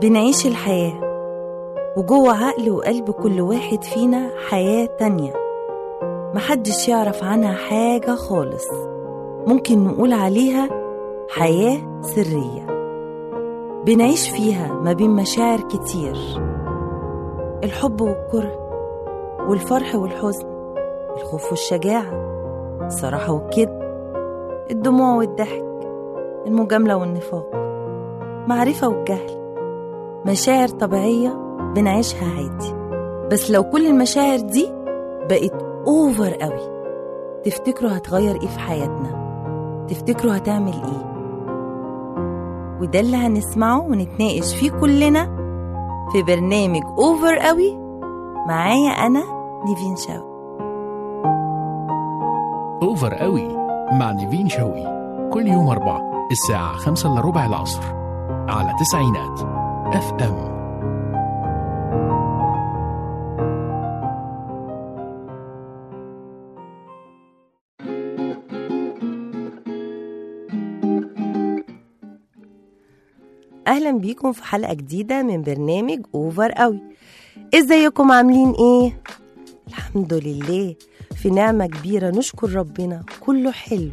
بنعيش الحياة وجوه عقل وقلب كل واحد فينا حياة تانية محدش يعرف عنها حاجة خالص ممكن نقول عليها حياة سرية بنعيش فيها ما بين مشاعر كتير الحب والكره والفرح والحزن الخوف والشجاعة الصراحة والكذب الدموع والضحك المجاملة والنفاق معرفة والجهل مشاعر طبيعية بنعيشها عادي بس لو كل المشاعر دي بقت اوفر قوي تفتكروا هتغير ايه في حياتنا تفتكروا هتعمل ايه وده اللي هنسمعه ونتناقش فيه كلنا في برنامج اوفر قوي معايا انا نيفين شاو اوفر قوي مع نيفين شوقي كل يوم أربعة الساعة خمسة إلا ربع العصر على تسعينات اف ام اهلا بيكم في حلقه جديده من برنامج اوفر قوي ازيكم عاملين ايه الحمد لله في نعمه كبيره نشكر ربنا كله حلو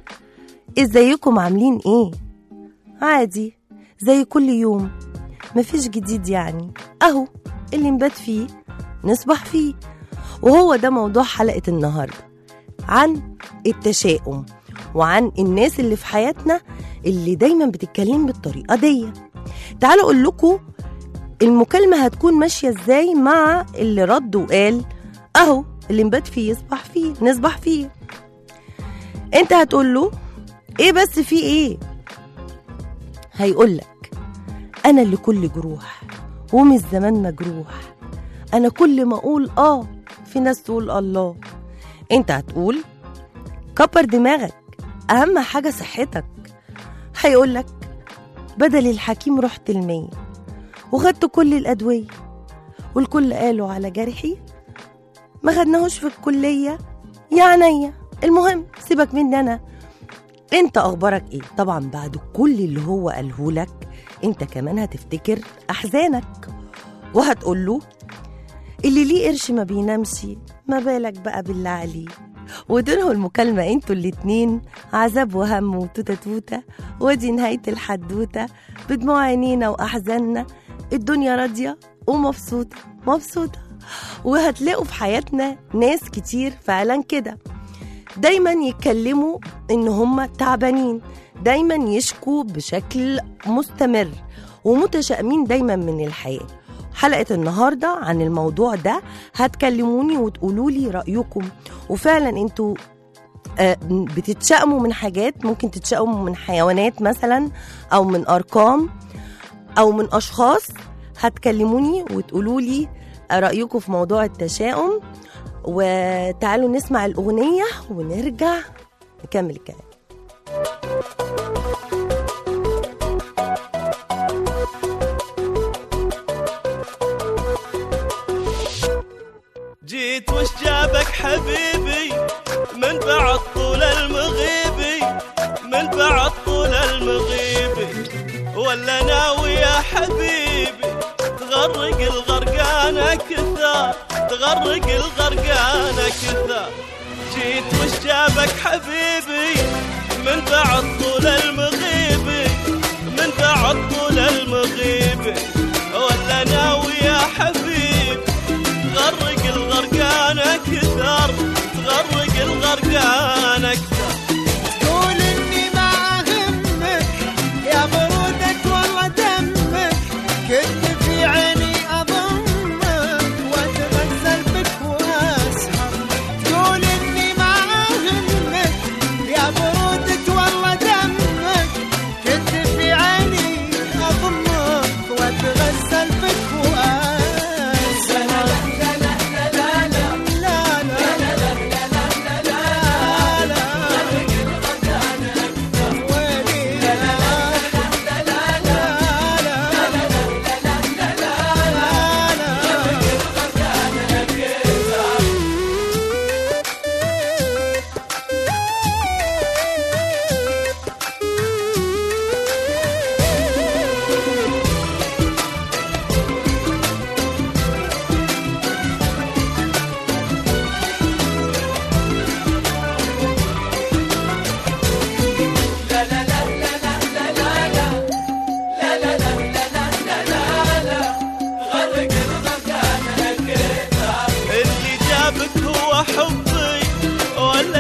ازيكم عاملين ايه عادي زي كل يوم مفيش جديد يعني اهو اللي نبات فيه نصبح فيه وهو ده موضوع حلقه النهارده عن التشاؤم وعن الناس اللي في حياتنا اللي دايما بتتكلم بالطريقه دي تعالوا اقول لكم المكالمه هتكون ماشيه ازاي مع اللي رد وقال اهو اللي نبات فيه يصبح فيه نصبح فيه انت هتقول له ايه بس في ايه هيقول لك انا اللي كل جروح ومش زمان مجروح انا كل ما اقول اه في ناس تقول الله انت هتقول كبر دماغك اهم حاجه صحتك هيقول لك بدل الحكيم رحت المية وخدت كل الأدوية والكل قالوا على جرحي ما خدناهوش في الكلية يا عينيا المهم سيبك مني أنا انت أخبارك ايه طبعا بعد كل اللي هو قاله لك انت كمان هتفتكر أحزانك وهتقول له اللي ليه قرش ما بينامش ما بالك بقى بالله عليه وتنهوا المكالمة انتوا الاتنين عذاب وهم وتوتة توتة ودي نهاية الحدوتة بدموع عينينا وأحزاننا الدنيا راضية ومبسوطة مبسوطة وهتلاقوا في حياتنا ناس كتير فعلا كده دايما يتكلموا ان هم تعبانين دايما يشكوا بشكل مستمر ومتشائمين دايما من الحياه حلقة النهاردة عن الموضوع ده هتكلموني وتقولوا لي رأيكم وفعلا انتوا آه، بتتشائموا من حاجات ممكن تتشائموا من حيوانات مثلا او من ارقام او من اشخاص هتكلموني وتقولوا لي رأيكم في موضوع التشاؤم وتعالوا نسمع الأغنية ونرجع نكمل الكلام جيت وش جابك حبيبي من بعد طول المغيبي من بعد طول المغيبي ولا ناوي يا حبيبي تغرق الغرقانة كثار تغرق الغرقانة كثار جيت وش جابك حبيبي من بعد طول المغيبي من بعد طول المغيبي ولا ناوي يا حبيبي تغرق الغرقانة كثر تغرق الغرقانة كثر قول اني ما اهمك يا برودة والله دمك كنت في عيني اضمك واتغزل بك واسهر تقول اني ما اهمك يا برودة والله دمك كنت في عيني اضمك واتغزل بك واسهر لا لا لا لا لا لا لا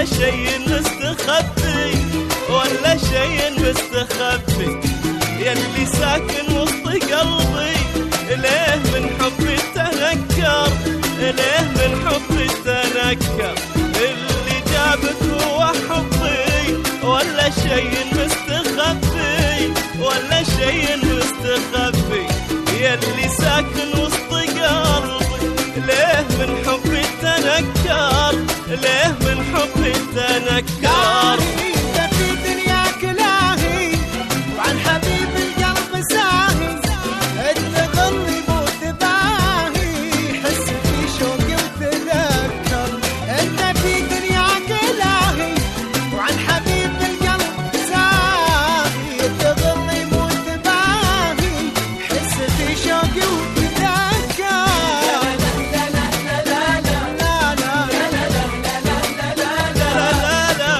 ولا شيء مستخبي ولا شيء مستخبي يلي ساكن وسط قلبي ليه من حبي تنكر ليه من حبي تنكر اللي جابك هو حبي ولا شيء مستخبي ولا شيء مستخبي يلي ساكن وسط قلبي ليه من حبي تنكر ليه من حبي تنكر انت في دنياك لاهي وعن حبيب القلب ساهي انت غني مو تباهي حس في شوقي وتذكر انت في دنياك لاهي وعن حبيب القلب ساهي انت غني مو تباهي حس في شوقي وتذكر لا لا لا لا لا لا لا لا لا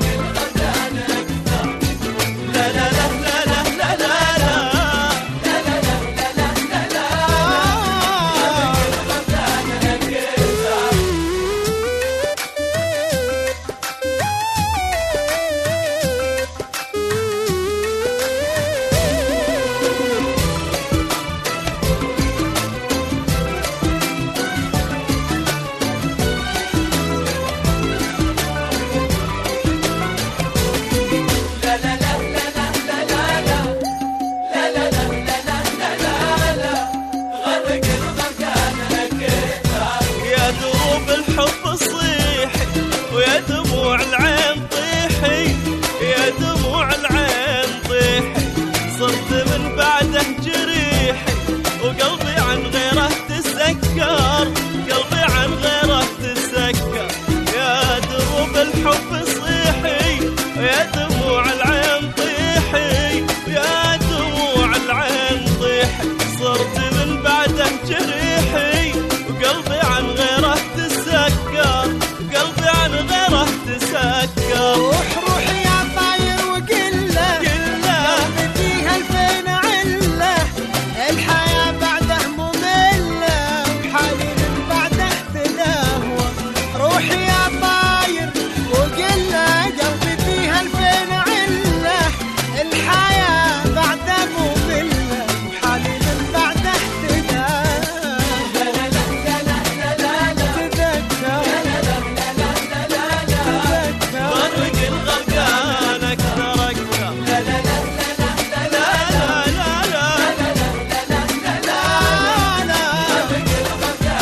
لا لا لا لا لا لا لا يا دروب الحب صيحي ويا دموع العين طيحي يا دموع العين طيحي صرت من بعده جريحي وقلبي عن غيره تسكر قلبي عن غيره تسكر يا دروب الحب صيحي ويا دموع العين طيحي يا دموع العين طيحي صرت من بعده جريحي وقلبي عن غيره تسكر قلبي عن غيره تسكر روح روح يا طاير وقله كله قلبي فيها الفين عله الحياة بعده مملة وحالي من بعده تدهوى روح يا طاير وقله قلبي فيها الفين عله الحياة بعده مملة وحالي من بعده تدهوى تذكر تذكر غرق الغرقان اكثر اكثر لا لا لا لا لا لا لا لا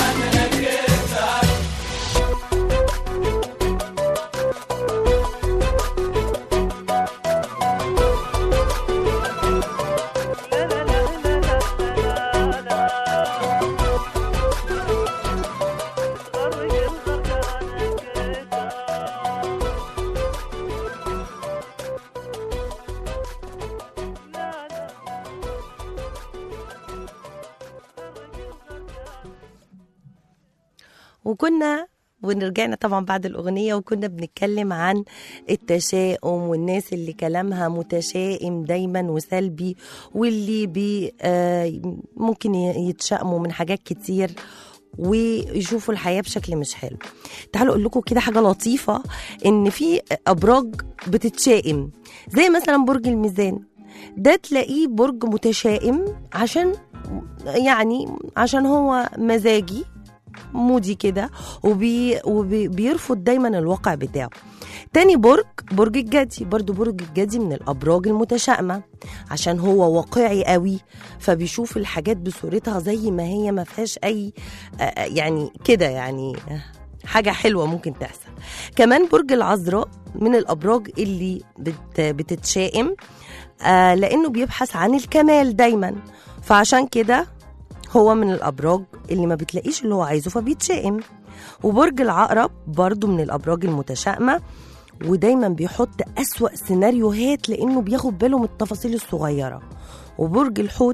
وكنا ونرجعنا طبعا بعد الأغنية وكنا بنتكلم عن التشاؤم والناس اللي كلامها متشائم دايما وسلبي واللي بي آه، ممكن ي- يتشائموا من حاجات كتير ويشوفوا الحياة بشكل مش حلو تعالوا أقول لكم كده حاجة لطيفة إن في أبراج بتتشائم زي مثلا برج الميزان ده تلاقيه برج متشائم عشان يعني عشان هو مزاجي مودي كده وبي وبيرفض دايما الواقع بتاعه تاني برج برج الجدي برضو برج الجدي من الابراج المتشائمه عشان هو واقعي قوي فبيشوف الحاجات بصورتها زي ما هي ما فيهاش اي آه، آه، يعني كده يعني آه، حاجه حلوه ممكن تحصل كمان برج العذراء من الابراج اللي بت بتتشائم آه لانه بيبحث عن الكمال دايما فعشان كده هو من الابراج اللي ما بتلاقيش اللي هو عايزه فبيتشائم وبرج العقرب برضو من الابراج المتشائمه ودايما بيحط أسوأ سيناريوهات لأنه بياخد باله من التفاصيل الصغيرة وبرج الحوت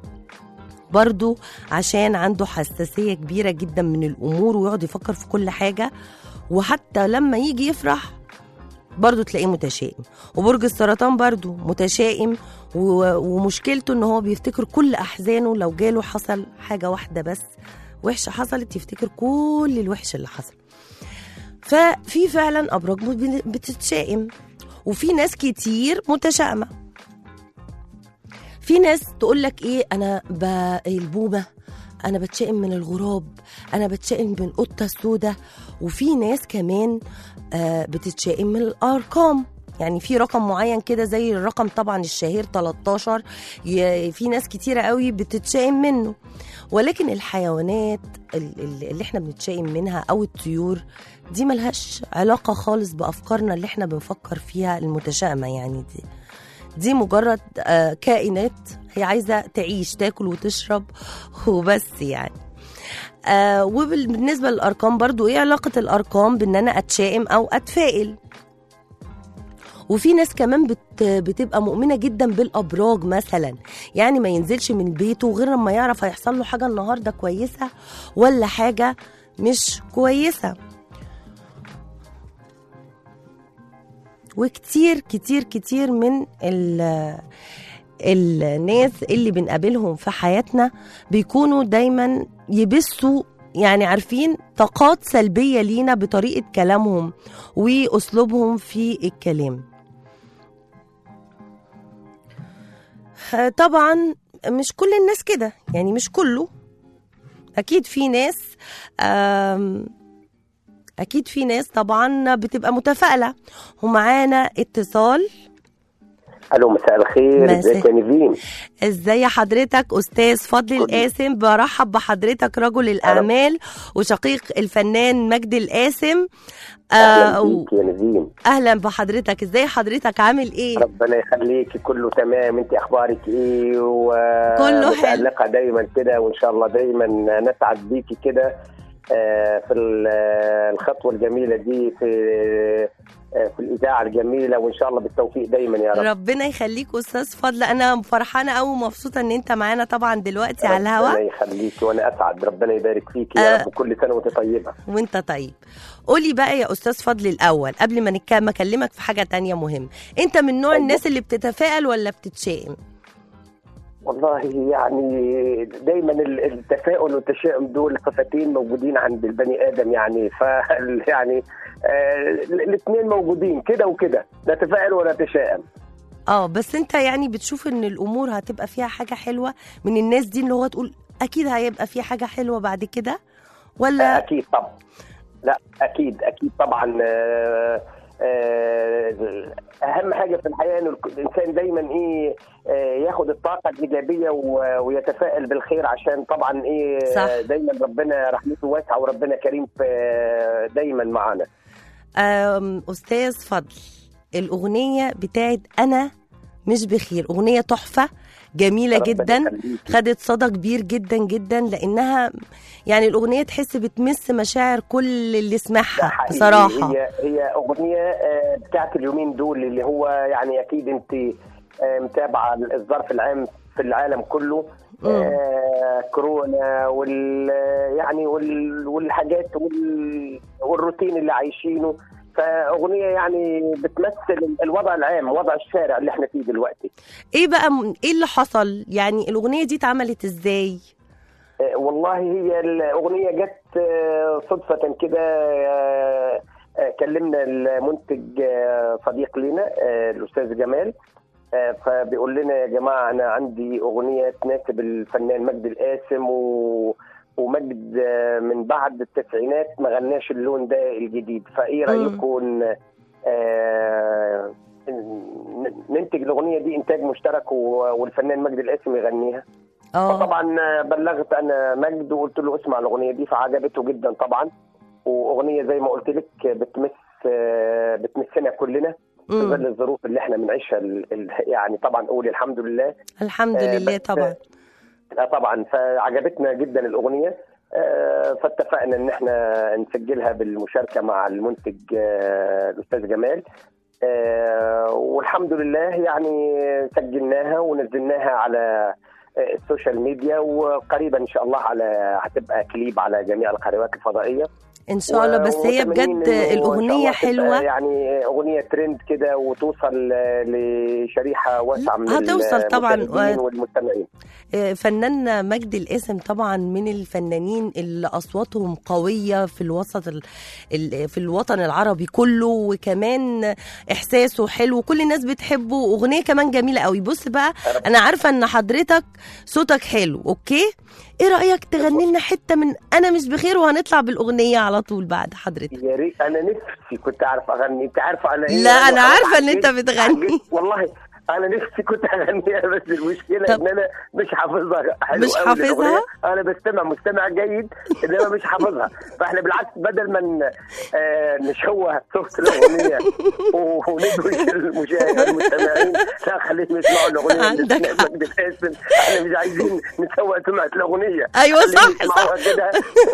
برضو عشان عنده حساسية كبيرة جدا من الأمور ويقعد يفكر في كل حاجة وحتى لما يجي يفرح برضو تلاقيه متشائم وبرج السرطان برضو متشائم و- ومشكلته ان هو بيفتكر كل احزانه لو جاله حصل حاجه واحده بس وحشه حصلت يفتكر كل الوحش اللي حصل ففي فعلا ابراج بت- بتتشائم وفي ناس كتير متشائمه في ناس تقول لك ايه انا ب... البومه انا بتشائم من الغراب انا بتشائم من القطه السوداء وفي ناس كمان آه بتتشائم من الارقام يعني في رقم معين كده زي الرقم طبعا الشهير 13 ي- في ناس كتيره قوي بتتشائم منه ولكن الحيوانات ال- ال- اللي احنا بنتشائم منها او الطيور دي ملهاش علاقه خالص بافكارنا اللي احنا بنفكر فيها المتشائمه يعني دي دي مجرد آه، كائنات هي عايزه تعيش تاكل وتشرب وبس يعني آه وبالنسبه للارقام برضو ايه علاقه الارقام بان انا اتشائم او اتفائل وفي ناس كمان بت بتبقى مؤمنه جدا بالابراج مثلا يعني ما ينزلش من بيته غير لما يعرف هيحصل له حاجه النهارده كويسه ولا حاجه مش كويسه وكتير كتير كتير من ال الناس اللي بنقابلهم في حياتنا بيكونوا دايما يبثوا يعني عارفين طاقات سلبية لينا بطريقة كلامهم وأسلوبهم في الكلام آه، طبعا مش كل الناس كده يعني مش كله أكيد في ناس آم، أكيد في ناس طبعا بتبقى متفائلة ومعانا اتصال الو مساء الخير مساء. ازيك يا نيفين ازاي حضرتك استاذ فضل القاسم برحب بحضرتك رجل الاعمال وشقيق الفنان مجدي القاسم اهلا آه بيك يا نيفين اهلا بحضرتك ازاي حضرتك عامل ايه ربنا يخليك كله تمام انت اخبارك ايه و كله حلو. متألقة دايما كده وان شاء الله دايما نسعد بيكي كده آه، في ال- آه، الخطوه الجميله دي في آه، في الاذاعه الجميله وان شاء الله بالتوفيق دايما يا رب ربنا يخليك استاذ فضل انا فرحانه قوي ومبسوطه ان انت معانا طبعا دلوقتي على ربنا الهوا يخليك وانا اسعد ربنا يبارك فيك يا آه. رب كل سنه وانت طيبه وانت طيب قولي بقى يا استاذ فضل الاول قبل ما نتكلم ما اكلمك في حاجه تانية مهم انت من نوع أيوة. الناس اللي بتتفائل ولا بتتشائم والله يعني دايما ال- التفاؤل والتشاؤم دول صفتين موجودين عند البني ادم يعني ف يعني الاثنين موجودين كده وكده لا تفائل ولا تشاؤم اه بس انت يعني بتشوف ان الامور هتبقى فيها حاجه حلوه من الناس دي اللي هو تقول اكيد هيبقى في حاجه حلوه بعد كده ولا اكيد طبعا لا اكيد اكيد طبعا آه، آه، اهم حاجه في الحياه ان الانسان دايما ايه آه، ياخد الطاقه الايجابيه و- ويتفائل بالخير عشان طبعا ايه صح. دايما ربنا رحمته واسعه وربنا كريم في دايما معانا آم، استاذ فضل الاغنيه بتاعت انا مش بخير اغنيه تحفه جميله ربنا جدا يخليكي. خدت صدى كبير جدا جدا لانها يعني الاغنيه تحس بتمس مشاعر كل اللي ده يسمعها حقيقي. بصراحه هي هي اغنيه آه، بتاعت اليومين دول اللي هو يعني اكيد انت آه، متابعه الظرف العام في العالم كله مم. آه، كورونا وال يعني وال والحاجات وال والروتين اللي عايشينه فاغنيه يعني بتمثل الوضع العام وضع الشارع اللي احنا فيه دلوقتي ايه بقى م- ايه اللي حصل يعني الاغنيه دي اتعملت ازاي آه، والله هي الأغنية جت آه، صدفة كده آه، آه، كلمنا المنتج آه، صديق لنا آه، الأستاذ جمال آه، فبيقول لنا يا جماعة أنا عندي أغنية تناسب الفنان مجدي القاسم و ومجد آه، من بعد التسعينات ما غناش اللون ده الجديد فايه مم. رايكم آه، ن- ننتج الاغنيه دي انتاج مشترك و- والفنان مجدي القاسم يغنيها اه فطبعا بلغت انا مجد وقلت له اسمع الاغنيه دي فعجبته جدا طبعا واغنيه زي ما قلت لك بتمس بتمسنا كلنا في مم. ظل الظروف اللي احنا بنعيشها ال- ال- يعني طبعا قول الحمد لله الحمد آه، لله بس- طبعا آه، طبعا فعجبتنا جدا الاغنيه آه، فاتفقنا ان احنا نسجلها بالمشاركه مع المنتج آه، الاستاذ جمال آه، والحمد لله يعني سجلناها ونزلناها على آه، السوشيال ميديا وقريبا ان شاء الله على هتبقى كليب على جميع القنوات الفضائيه ان شاء الله بس هي ومتمنين بجد إنه إن شاء الاغنيه الله تبقى حلوه يعني اغنيه ترند كده وتوصل آه، لشريحه واسعه من هتوصل طبعاً. المشاهدين والمستمعين آه، فنان مجدي القاسم طبعا من الفنانين اللي اصواتهم قويه في الوسط ال... ال... في الوطن العربي كله وكمان احساسه حلو وكل الناس بتحبه واغنيه كمان جميله قوي بص بقى انا عارفه ان حضرتك صوتك حلو اوكي ايه رايك تغني لنا حته من انا مش بخير وهنطلع بالاغنيه على طول بعد حضرتك يا ريت انا نفسي كنت اعرف اغني انت عارفه انا ايه لا، أنا أنا خلاص عارفة إن أنت عجزت- بتغني. عجزت. والله انا نفسي كنت اغنيها بس المشكله طب. ان انا مش حافظها حلو مش أوي حافظها؟ الأغنية. انا بستمع مستمع جيد انما مش حافظها فاحنا بالعكس بدل ما ن- آه، نشوه صوت الاغنيه وندوش المشاهد المستمعين لا خليهم يسمعوا الاغنيه عندك اللي حق. مجدي القاسم احنا مش عايزين نسوق سمعه الاغنيه أيوة خليهم صح، يسمعوها كده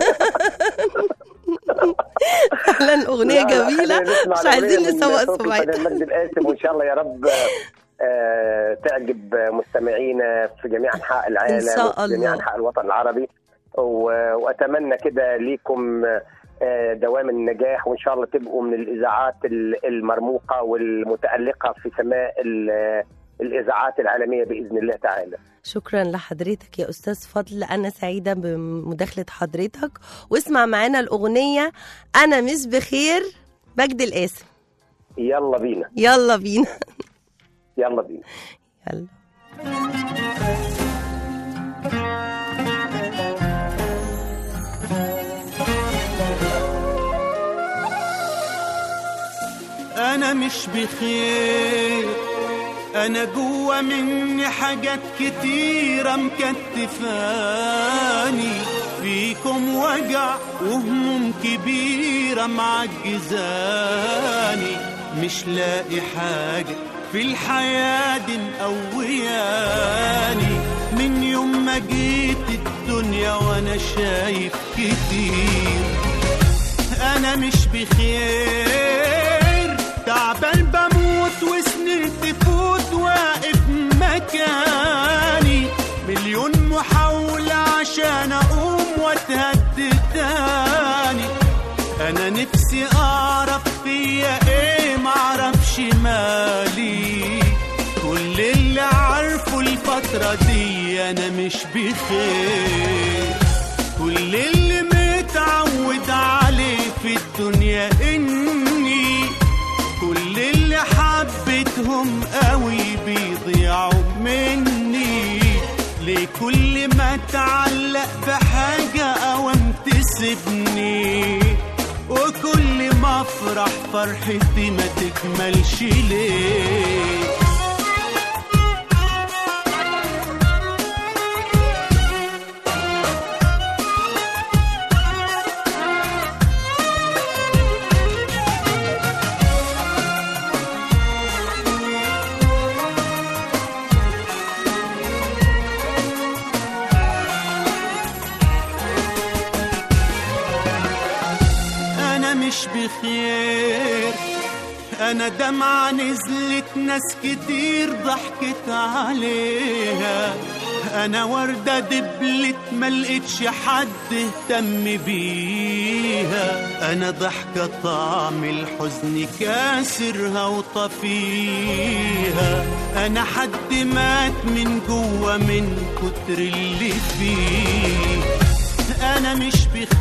فعلا اغنيه لا، لا، جميله خلينا نسمع مش عايزين الأغنية من نسوق صوت سمعتها الفنان مجدي القاسم وان شاء الله يا رب آه، تعجب مستمعينا في جميع انحاء العالم إن شاء وفي جميع الله. انحاء الوطن العربي و- واتمنى كده ليكم آه، دوام النجاح وان شاء الله تبقوا من الاذاعات ال- المرموقه والمتالقه في سماء ال- الاذاعات العالميه باذن الله تعالى. شكرا لحضرتك يا استاذ فضل انا سعيده بمداخله حضرتك واسمع معانا الاغنيه انا مش بخير مجدي القاسم يلا بينا يلا بينا يلا بينا. يلا انا مش بخير انا جوا مني حاجات كتيرة مكتفاني فيكم وجع وهموم كبيرة معجزاني مش لاقي حاجة في الحياة دي مقوياني من يوم ما جيت الدنيا وانا شايف كتير انا مش بخير تعبان بموت وسنين تفوت واقف مكاني مليون محاولة عشان اقوم واتهد تاني انا نفسي اعرف فيا ايه معرفش مالي كل اللي عارفه الفترة دي انا مش بخير كل اللي متعود عليه في الدنيا اني كل اللي حبيتهم قوي بيضيعوا مني ليه كل ما اتعلق بحاجة اوام تسيبني وكل ما افرح فرحتي ما تكملش ليه انا مش بخير انا دمعة نزلت ناس كتير ضحكت عليها انا وردة دبلت ملقتش حد اهتم بيها انا ضحكة طعم الحزن كاسرها وطفيها انا حد مات من جوا من كتر اللي فيه انا مش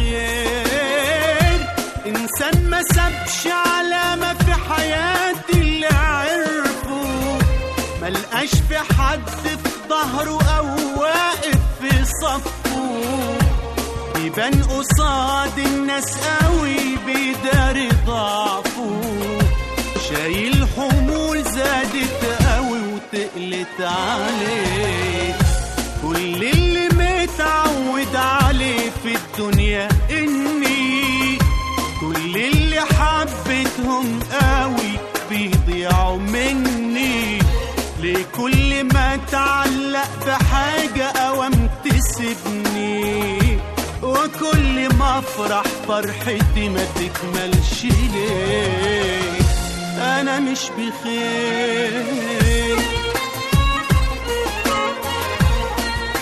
بخير انسان ما سابش علامة في حياتي اللي عرفه ملقاش في حد في ظهره او واقف في صفه بيبان قصاد الناس قوي بيداري ضعفه شايل حمول زادت قوي وتقلت عليه كل اللي متعود عليه في الدنيا اني كل اللي حبيتهم قوي بيضيعوا مني ليه كل ما اتعلق بحاجة اوام تسيبني وكل ما افرح فرحتي ما تكملش ليه انا مش بخير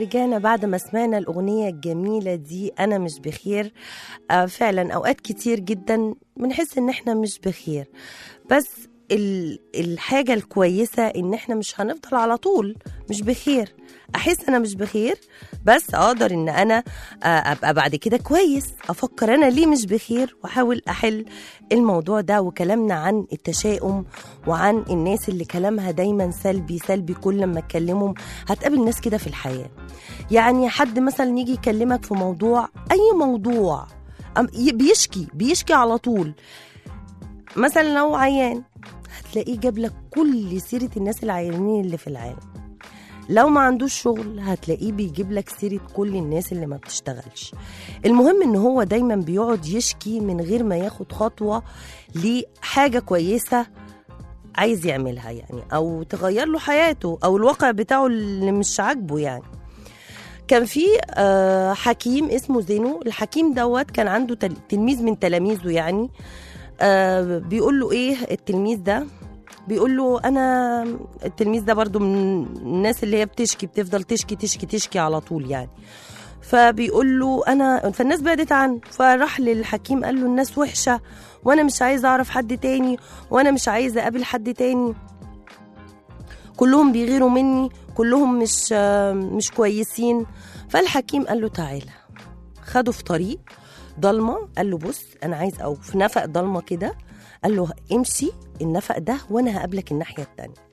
ورجعنا بعد ما سمعنا الأغنية الجميلة دي أنا مش بخير آه فعلا أوقات كتير جدا بنحس إن إحنا مش بخير بس ال- الحاجة الكويسة إن إحنا مش هنفضل على طول مش بخير أحس أنا مش بخير بس أقدر إن أنا آه، أبقى بعد كده كويس أفكر أنا ليه مش بخير وأحاول أحل الموضوع ده وكلامنا عن التشاؤم وعن الناس اللي كلامها دايما سلبي سلبي كل ما تكلمهم هتقابل ناس كده في الحياة يعني حد مثلا يجي يكلمك في موضوع أي موضوع أم- ي- بيشكي بيشكي على طول مثلا لو عيان هتلاقيه جاب لك كل سيرة الناس العيانين اللي في العالم لو ما عندوش شغل هتلاقيه بيجيب لك سيرة كل الناس اللي ما بتشتغلش المهم ان هو دايما بيقعد يشكي من غير ما ياخد خطوة لحاجة كويسة عايز يعملها يعني او تغير له حياته او الواقع بتاعه اللي مش عاجبه يعني كان في آه، حكيم اسمه زينو الحكيم دوت كان عنده تل- تلميذ من تلاميذه يعني آه، بيقول له ايه التلميذ ده بيقول له انا التلميذ ده برضو من الناس اللي هي بتشكي بتفضل تشكي تشكي تشكي على طول يعني فبيقول له انا فالناس بعدت عنه فراح للحكيم قال له الناس وحشه وانا مش عايز اعرف حد تاني وانا مش عايز اقابل حد تاني كلهم بيغيروا مني كلهم مش آه، مش كويسين فالحكيم قال له تعالى خده في طريق ضلمه قال له بص انا عايز او في نفق ضلمه كده قال له امشي النفق ده وانا هقابلك الناحيه التانيه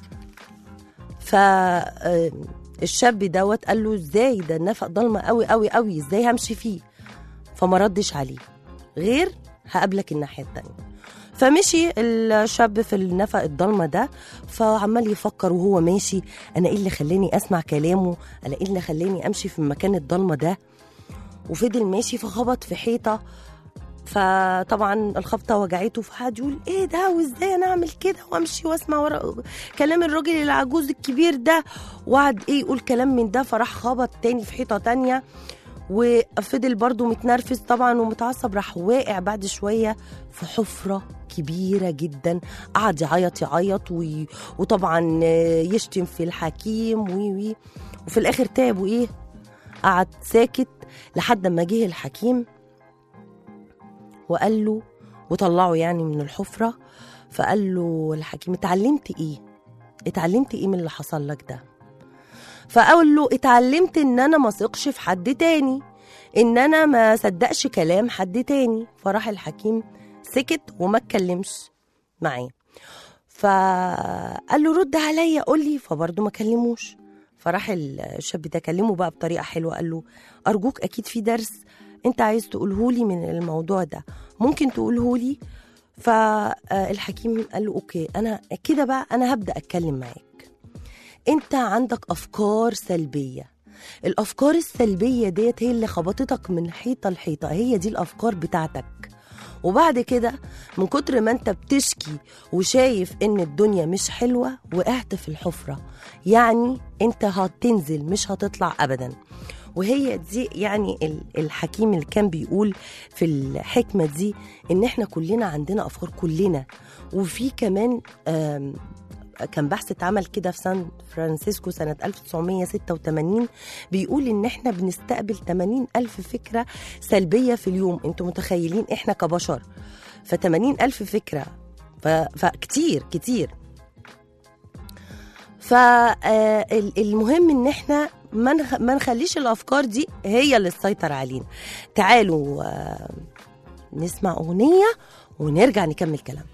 فالشاب دوت قال له ازاي ده النفق ضلمه قوي قوي قوي ازاي همشي فيه فما ردش عليه غير هقابلك الناحيه التانيه فمشي الشاب في النفق الضلمه ده فعمال يفكر وهو ماشي انا ايه اللي خلاني اسمع كلامه انا ايه اللي خلاني امشي في المكان الضلمه ده وفضل ماشي فخبط في حيطه فطبعا الخبطه وجعته فقعد يقول ايه ده وازاي انا اعمل كده وامشي واسمع ورا كلام الراجل العجوز الكبير ده وقعد ايه يقول كلام من ده فراح خبط تاني في حيطه تانيه وفضل برضه متنرفز طبعا ومتعصب راح واقع بعد شويه في حفره كبيره جدا قعد يعيط يعيط وي... وطبعا آه، يشتم في الحكيم وي وي وفي الاخر تعب وايه قعد ساكت لحد ما جه الحكيم وقال له وطلعه يعني من الحفره فقال له الحكيم اتعلمت ايه اتعلمت ايه من اللي حصل لك ده فقال له اتعلمت ان انا ما ثقش في حد تاني ان انا ما صدقش كلام حد تاني فراح الحكيم سكت وما اتكلمش معاه فقال له رد عليا قول لي فبرضه ما كلموش فراح الشاب ده كلمه بقى بطريقه حلوه قال له ارجوك اكيد في درس انت عايز تقوله لي من الموضوع ده ممكن تقوله لي فالحكيم قال له اوكي انا كده بقى انا هبدا اتكلم معاك انت عندك افكار سلبيه الافكار السلبيه ديت هي اللي خبطتك من حيطه لحيطه هي دي الافكار بتاعتك وبعد كده من كتر ما انت بتشكي وشايف ان الدنيا مش حلوه وقعت في الحفره يعني انت هتنزل مش هتطلع ابدا وهي دي يعني ال- الحكيم اللي كان بيقول في الحكمه دي ان احنا كلنا عندنا افكار كلنا وفي كمان آم، كان بحث اتعمل كده في سان فرانسيسكو سنة 1986 بيقول إن إحنا بنستقبل 80 ألف فكرة سلبية في اليوم أنتوا متخيلين إحنا كبشر ف 80 ألف فكرة ف... فكتير كتير فالمهم ان احنا ما نخ- ما نخليش الافكار دي هي اللي تسيطر علينا تعالوا آه، نسمع اغنيه ونرجع نكمل كلامنا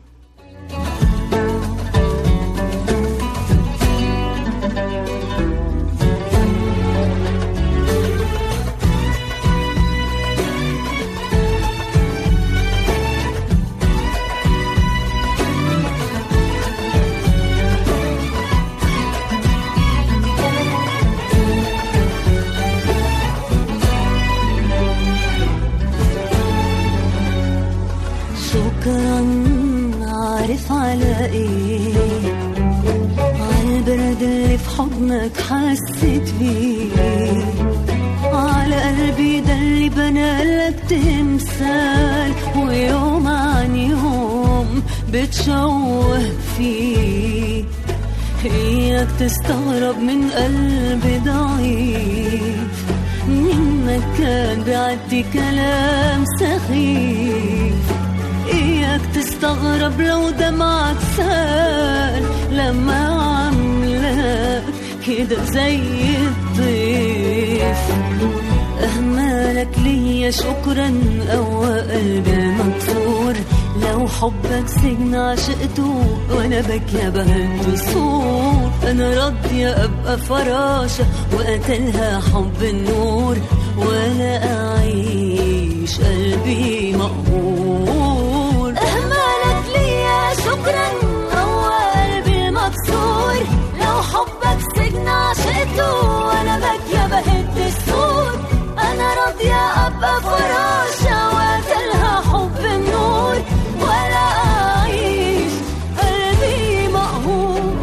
شكرا عارف على ايه عالبرد اللي في حضنك حسيت بيه على قلبي ده اللي بنالك تمثال ويوم عن يوم بتشوه فيه هي إياك تستغرب من قلبي ضعيف منك كان بعدي كلام سخيف إياك تستغرب لو دمعك سال لما عملك كده زي الضيف أهمالك ليا شكرا قوى قلبي مكسور لو حبك سجن عشقته وانا بكي بهد صوت انا راضية ابقى فراشة وقتلها حب النور ولا اعيش قلبي مقهور اهمالك ليا شكرا قوى قلبي مكسور لو حبك سجن عشقته وانا بكي بهد الصوت انا راضية ابقى فراشة وقتلها حب النور ولا اعيش قلبي مقهور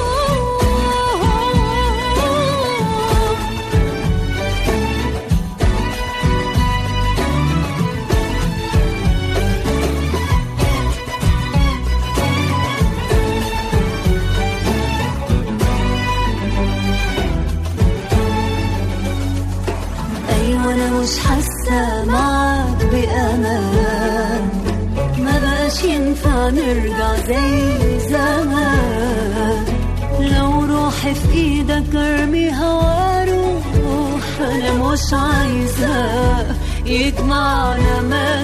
ايوه انا مش حاسه معاك بامان ما بقاش ينفع نرجع زي زمان لو روحي في ايدك ارميها واروح انا مش عايزه يجمعنا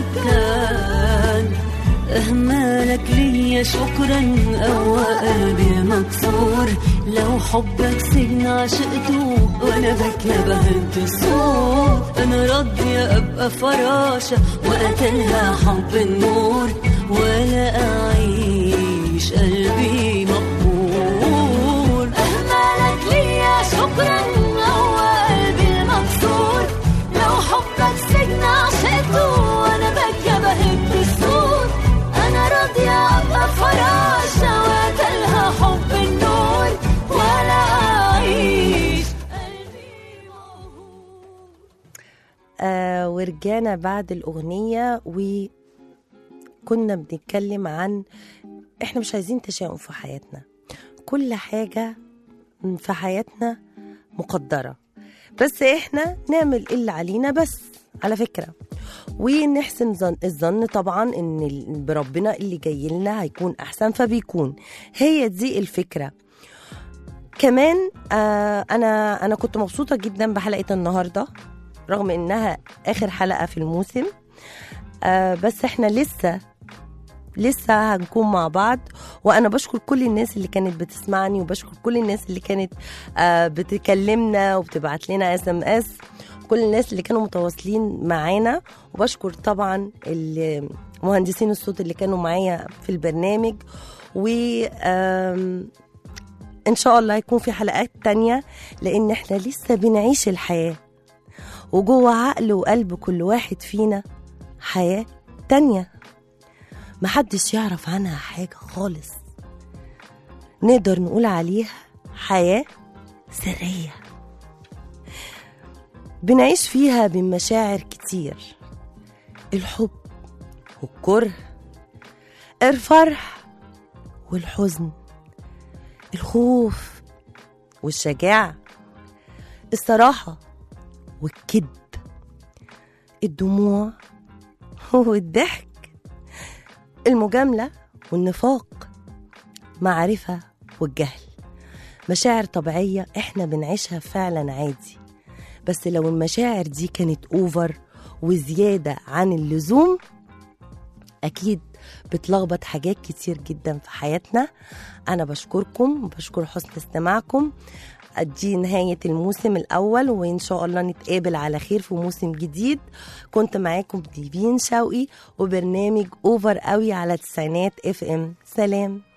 مكان أهمالك ليا شكرا قوى قلبي مكسور لو حبك سجن عشقته وانا بكي بهد الصوت انا راضية ابقى فراشة وقتلها حب النور ولا اعيش قلبي مقهور اهمالك ليا شكرا قوى قلبي المكسور لو حبك سجن عشقته وانا بكي بهد الصوت انا راضية ابقى فراشة وقتلها حب النور ولا اعيش قلبي موهوب آه ورجعنا بعد الأغنية وكنا بنتكلم عن إحنا مش عايزين تشاؤم في حياتنا كل حاجة في حياتنا مقدرة بس إحنا نعمل اللي علينا بس على فكرة ونحسن ظن الظن طبعا ان ال- بربنا اللي جاي لنا هيكون احسن فبيكون هي دي الفكره كمان آه انا انا كنت مبسوطه جدا بحلقه النهارده رغم انها اخر حلقه في الموسم آه بس احنا لسه لسه هنكون مع بعض وانا بشكر كل الناس اللي كانت بتسمعني وبشكر كل الناس اللي كانت آه بتكلمنا وبتبعت لنا اس ام اس كل الناس اللي كانوا متواصلين معانا وبشكر طبعا ال- مهندسين الصوت اللي كانوا معايا في البرنامج و آم، ان شاء الله هيكون في حلقات تانية لان احنا لسه بنعيش الحياة وجوه عقل وقلب كل واحد فينا حياة تانية محدش يعرف عنها حاجة خالص نقدر نقول عليها حياة سرية بنعيش فيها بمشاعر كتير الحب والكره الفرح والحزن الخوف والشجاعة الصراحة والكذب الدموع والضحك المجاملة والنفاق معرفة والجهل مشاعر طبيعية احنا بنعيشها فعلا عادي بس لو المشاعر دي كانت اوفر وزيادة عن اللزوم أكيد بتلخبط حاجات كتير جدا في حياتنا أنا بشكركم وبشكر حسن استماعكم دي نهاية الموسم الأول وإن شاء الله نتقابل على خير في موسم جديد كنت معاكم ديفين شوقي وبرنامج أوفر قوي على تسعينات اف ام سلام